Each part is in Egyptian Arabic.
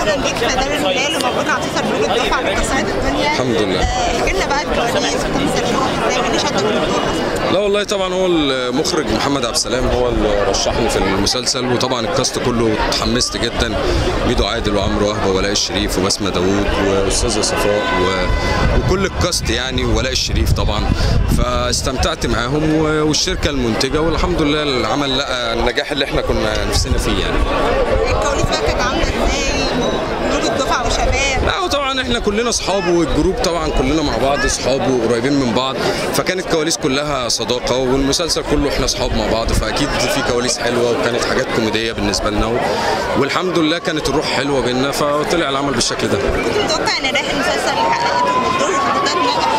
اهلا بيك في دار الهلال ومبروك على مسلسل بلوغ الدفعه اللي كسرت الدنيا الحمد لله. آه، احكي لنا بقى الكواليس وتمثيل شغلك ازاي وايه شدك للدور اصلا لا والله طبعا هو المخرج محمد عبد السلام هو اللي رشحني في المسلسل وطبعا الكاست كله اتحمست جدا ميدو عادل وعمرو وهبه ولاء الشريف وبسمه داوود واستاذه صفاء و... وكل الكاست يعني ولاء الشريف طبعا فاستمتعت معاهم و- والشركه المنتجه والحمد لله العمل لقى النجاح اللي احنا كنا نفسنا فيه يعني الكواليس بقى كانت عامله ازاي بلوغ الدفعه وشباب لا وطبعا احنا كلنا اصحاب والجروب طبعا كلنا مع بعض اصحاب وقريبين من بعض فكانت كواليس كلها صداقه والمسلسل كله احنا اصحاب مع بعض فاكيد في كواليس حلوه وكانت حاجات كوميديه بالنسبه لنا و- والحمد لله كانت الروح حلوه بينا فطلع العمل بالشكل ده كنت متوقع ان نجاح المسلسل اللي حققته والدور ده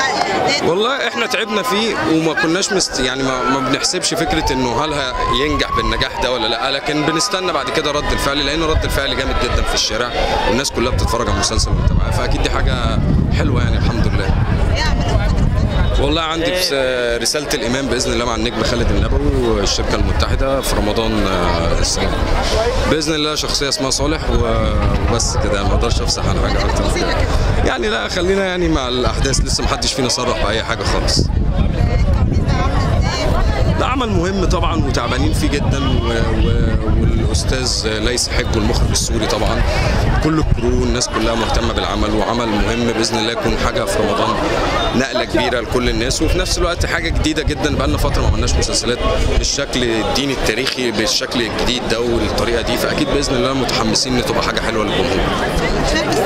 نجح والله احنا تعبنا فيه وما كناش مست يعني ما, ما بنحسبش فكره انه هل ينجح بالنجاح ده ولا لا لكن بنستنى بعد كده رد الفعل لان رد الفعل جامد جدا في الشارع والناس كلها بتتفرج على المسلسل ومتابعاه فاكيد دي حاجه حلوه يعني الحمد لله ايه عملت فتره والله عندي بس رسالة الإمام بإذن الله مع النجم خالد النبوي والشركة المتحدة في رمضان آه، السنة دي. بإذن الله شخصية اسمها صالح و- وبس كده ما أقدرش أفسح عن حاجة أكتر من كده يعني لا خلينا يعني مع الأحداث لسه محدش فينا صرح بأي حاجة خالص الكواليس بقى عامله ازاي ده عمل مهم طبعا وتعبانين فيه جدا و... و... والاستاذ ليس حج والمخرج السوري طبعا كل الكرو الناس كلها مهتمه بالعمل وعمل مهم باذن الله يكون حاجه في رمضان نقله كبيره لكل الناس وفي نفس الوقت حاجه جديده جدا بقالنا فتره ما عملناش مسلسلات بالشكل الديني التاريخي بالشكل الجديد ده والطريقه دي فاكيد باذن الله متحمسين ان تبقى حاجه حلوه للجمهور شباب في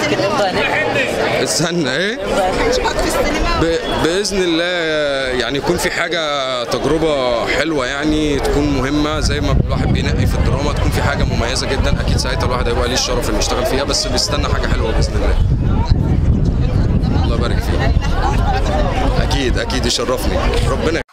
السينما استنى ايه شباب في السينما ب- باذن الله يعني يكون في حاجه تجربه حلوه يعني تكون مهمه زي ما الواحد بينقي في الدراما تكون في حاجه مميزه جدا اكيد ساعتها الواحد هيبقى ليه الشرف انه يشتغل فيها بس بيستنى حاجه حلوه باذن الله الله يبارك فيك اكيد اكيد يشرفني ربنا